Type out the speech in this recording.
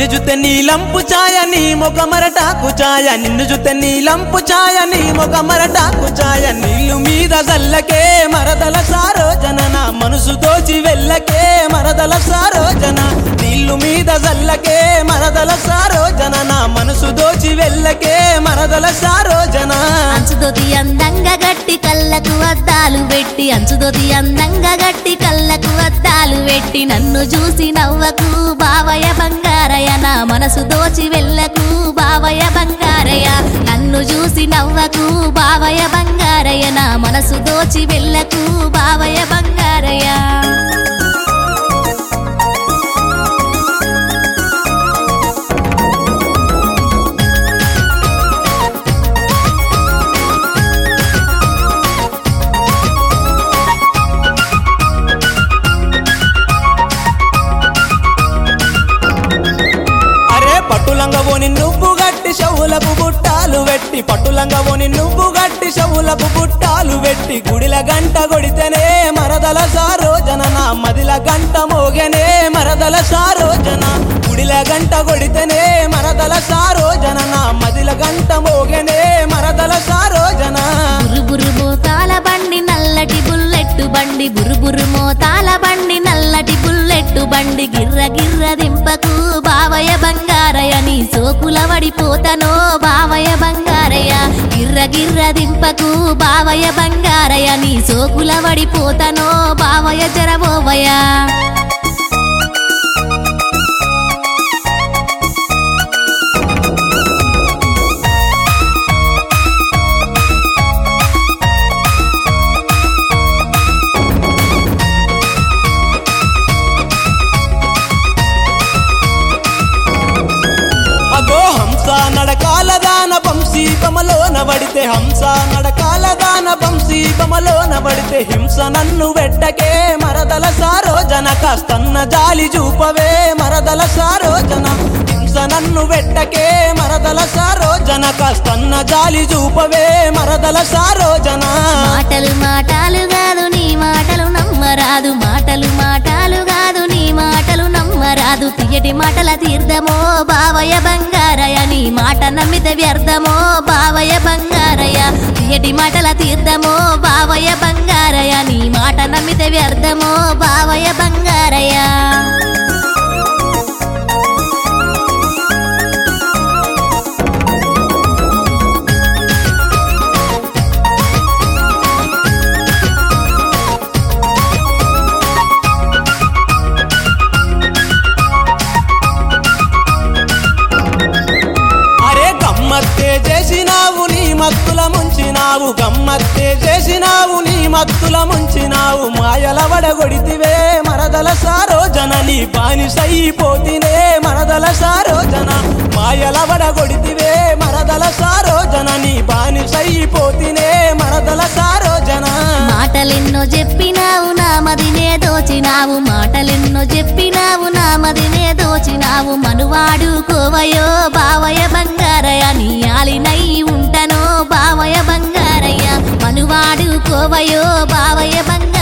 నిన్ను జుతే నీలంపు ఛాయ నీ మొగ మరటాకు ఛాయ నిన్ను జుతే నీలంపు ఛాయ నీ మొగ మరటాకు ఛాయ నీళ్ళు మీద జల్లకే మరదల సారోజన నా మనసు దోచి వెళ్ళకే మరదల సారోజన నీళ్ళు మీద జల్లకే మరదల సారోజన నా మనసు దోచి వెళ్ళకే మరదల సారోజన అంచుదొది అందంగా గట్టి కళ్ళకు అద్దాలు పెట్టి అంచుదొది అందంగా గట్టి కళ్ళకు అద్దాలు పెట్టి నన్ను చూసి నవ్వకు బావయ్య బంగారయ్య నా మనసు దోచి వెళ్ళకు బావయ్య బంగారయ్య నన్ను చూసి నవ్వకు బావయ్య బంగారయ్య నా మనసు దోచి వెళ్ళకు బావయ్య బంగారయ్య అరే పట్టులంగవోని నువ్వు గట్టి షవులకు బుట్టాలు వెట్టి పట్టులంగవోని నువ్వు గట్టి షవులకు బుట్టాలు వెట్టి గుడిల గంట కొడితేనే మరదల సారోజన నా మదిల గంట మోగెనే మరదల సారోజన గుడిల గంట కొడితేనే మరదల సారోజన నా మదిల గంట మోగెనే మరదల సారోజన బురుబురు మోతాల బండి నల్లటి బుల్లెట్టు బండి బురుబురు మోతాల బండి నల్లటి బుల్లెట్టు బండి గిర్ర గిర్ర దింపకు బావయ్య బంగారయ్య నీ సోకుల వడిపోతనో బావయ్య బంగారయ్య గిర్ర గిర్ర దింపకు బావయ్య బంగారయ్య నీ సోకుల వడిపోతనో బావయ్య జరబోవయ్య అగో హంస నడకాల దాన వంశీ బమలోన పడితే హంస నడకాల దాన వంశీ బమలోన పడితే హింస నన్ను వెట్టకే మరదల సారోజన కాస్తన్న జాలి చూపవే మరదల సారోజన హింస నన్ను వెట్టకే మరదల సారోజన కాస్తన్న జాలి చూపవే మరదల సారోజన మాటలు మాటలు కాదు నీ మాటలు నమ్మరాదు మాటలు మాటలు కాదు నీ మాటలు నమ్మరాదు తీయటి మాటల తీర్థమో బావయ్య బంగారయ్య నీ మాట నమ్మితే వ్యర్థమో బావయ్య బంగారయ్య తీయటి మాటల తీర్థమో బావయ్య బంగారయ్య నీ మాట నమ్మితే వ్యర్థమో బావయ్య బంగారయ్య అరే గమ్మత్తే చేసినావు నీ మత్తుల ముంచినావు గమ్మత్తే చేసినావు నీ మత్తుల ముంచినావు మాయల వడగొడితివే మరదల సారోజన నీ బానిసైపోతినే మరదల సారోజన మాయల వడగొడితివే మరదల సారోజన నీ బానిసైపోతినే మరదల సారోజన మాటలెన్నో చెప్పినావు నా మదినే దోచినావు మాటలెన్నో చెప్పినావు నా మదినే దోచినావు మనువాడు కోవయో బావయ బంగారయ్య నీ ఆలినై ఉంటనో బావయ బంగారయ్య మనువాడు కోవయో బావయ బంగారయ్య